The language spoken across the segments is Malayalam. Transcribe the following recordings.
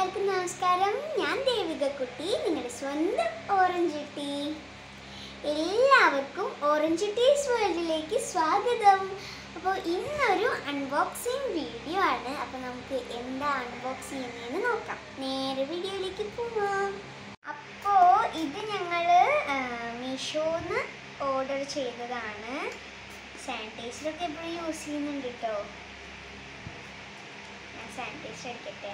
എല്ലാവർക്കും നമസ്കാരം ഞാൻ ദേവിക കുട്ടി നിങ്ങളുടെ സ്വന്തം ഓറഞ്ച് ടീ എല്ലാവർക്കും ഓറഞ്ച് ടീസ് വേൾഡിലേക്ക് സ്വാഗതം അപ്പോൾ ഇന്നൊരു അൺബോക്സിങ് വീഡിയോ ആണ് അപ്പോൾ നമുക്ക് എന്താ അൺബോക്സ് ചെയ്യുന്നതെന്ന് നോക്കാം നേരെ വീഡിയോയിലേക്ക് പോവാം അപ്പോൾ ഇത് ഞങ്ങൾ മീഷോന്ന് ഓർഡർ ചെയ്തതാണ് സാനിറ്റൈസറൊക്കെ എപ്പോഴും യൂസ് ചെയ്യുന്നുണ്ട് കേട്ടോ ഞാൻ സാനിറ്റൈസർ എടുക്കട്ടെ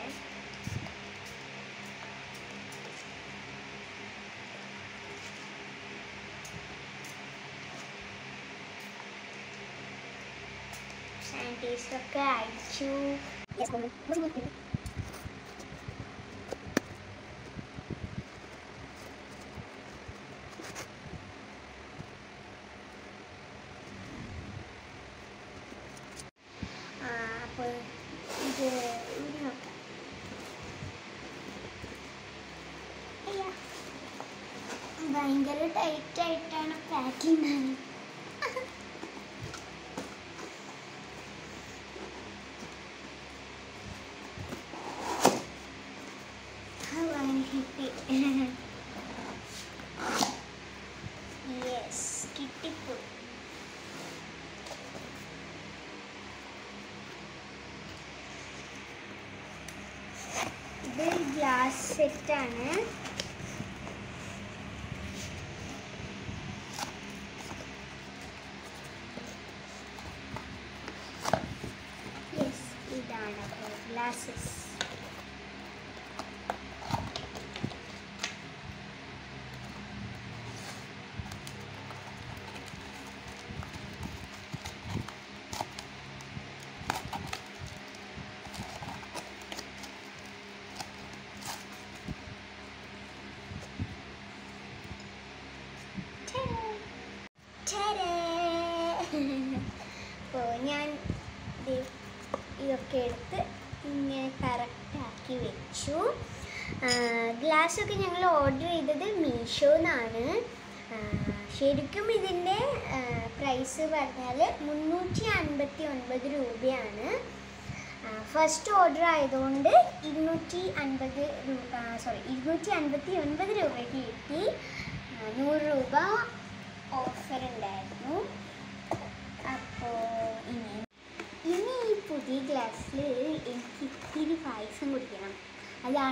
സാനിറ്റൈസർ ഒക്കെ അയച്ചു ആ, അപ്പോൾ ഇത് ഊരി നോക്കാം അയ്യ. ഭയങ്കര ടൈറ്റ് ആയിട്ടാണ് പാക്കിംഗ് കിട്ടി യെസ് കിട്ടിപ്പോയി ഇത് ഗ്ലാസ് സെറ്റാണ് യെസ് ഇതാണ് ഗ്ലാസസ് അപ്പോൾ ഞാൻ ദേ ഇതൊക്കെ എടുത്ത് ഇങ്ങനെ കറക്റ്റാക്കി വെച്ചു ഗ്ലാസ്സൊക്കെ ഞങ്ങൾ ഓർഡർ ചെയ്തത് മീഷോന്നാണ് ശരിക്കും ഇതിൻ്റെ പ്രൈസ് പറഞ്ഞാൽ മുന്നൂറ്റി അൻപത്തി ഒൻപത് രൂപയാണ് ഫസ്റ്റ് ഓർഡർ ആയതുകൊണ്ട് ഇരുന്നൂറ്റി അൻപത് രൂപ സോറി ഇരുന്നൂറ്റി അൻപത്തി ഒൻപത് രൂപയ്ക്ക് കിട്ടി ആ, നൂറ് രൂപ ഓഫർ ഉണ്ടായിരുന്നു അപ്പോൾ ഇനി ഇനി ഈ പുതിയ ഗ്ലാസ്സിൽ എനിക്ക് ഇത്തിരി പായസം കുടിക്കണം അതാണ്